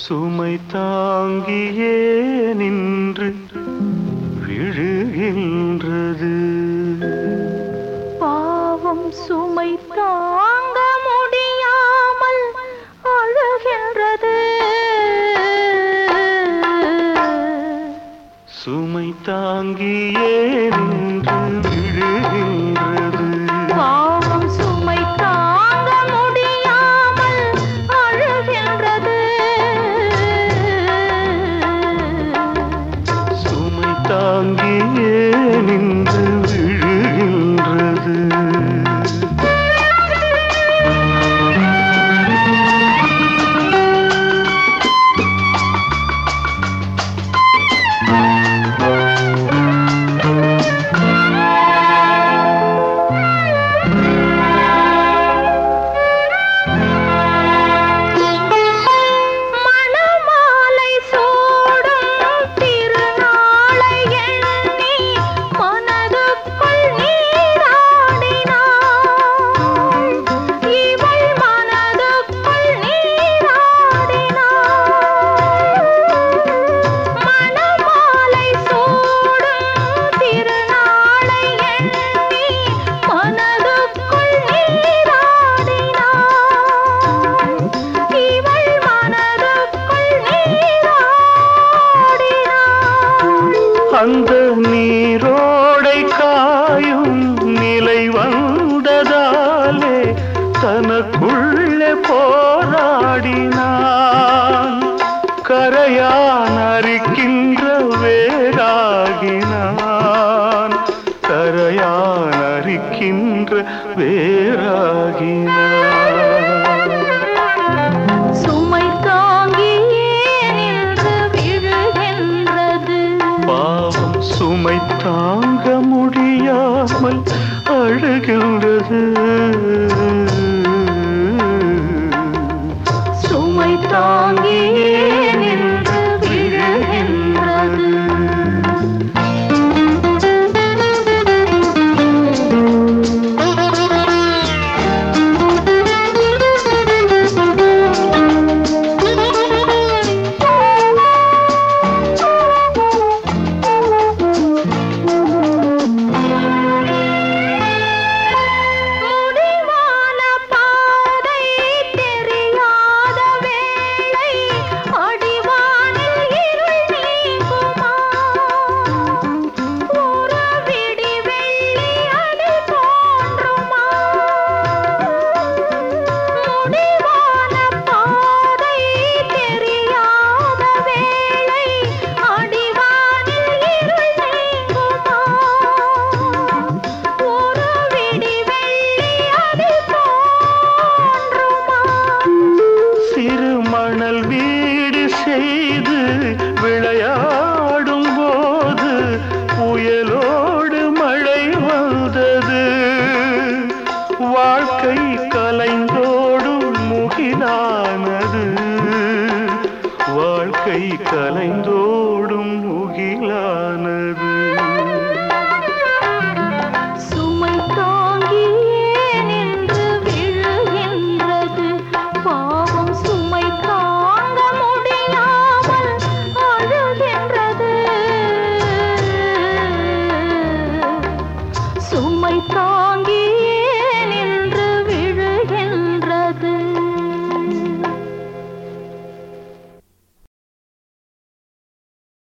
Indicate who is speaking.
Speaker 1: சுமை தாங்கியே நின்று விழுகின்றது
Speaker 2: பாவம் சுமை தாங்க முடியாமல் அழுகின்றது
Speaker 1: சுமை தாங்கியே நின்று விழுகின்றது
Speaker 2: பாவம் சுமை தாங்க முடியாமல் அழுகின்றது
Speaker 1: சுமை தாங்கியே நின்று விழுகின்றது
Speaker 2: மணமாலை சூடும் திருநாளை எண்ணி மனதுக்குள் நீராடினாள் இவள் மனதுக்குள் நீராடினாள் மணமாலை சூடும் திருநாளை எண்ணி மனதுக்குள் நீராடினாள் இவள் மனதுக்குள் நீராடினாள்
Speaker 1: அந்த நீரோடை காயும் நிலை வந்ததாலே தனக்குள்ளே போராடினான் கரையான் அரிக்கின்ற வேராகினான் கரையான் அரிக்கின்ற வேராகினான்
Speaker 2: சுமை தாங்கியே நின்று விழுகின்றது
Speaker 1: பாவம் சுமை தாங்க முடியாமல் அழுகின்றது
Speaker 2: சுமை தாங்கியே நின்று விழுகின்றது முடிவான பாதை தெரியாத வேளை அடிவானில் இருள் நீங்குமா ஒரு விடி வெள்ளி அடி தோன்றுமா முடிவான பாதை தெரியாத வேளை அடிவானில் இருள் நீங்குமா ஒரு விடி வெள்ளி அடி தோன்றுமா
Speaker 1: சிறு மணல் வீடு செய்து விளையாடும் போது புயலோடு மழை வந்தது வாழ்க்கை கலைந்தோடும் முகிலானது வாழ்க்கை கலைந்தோடும்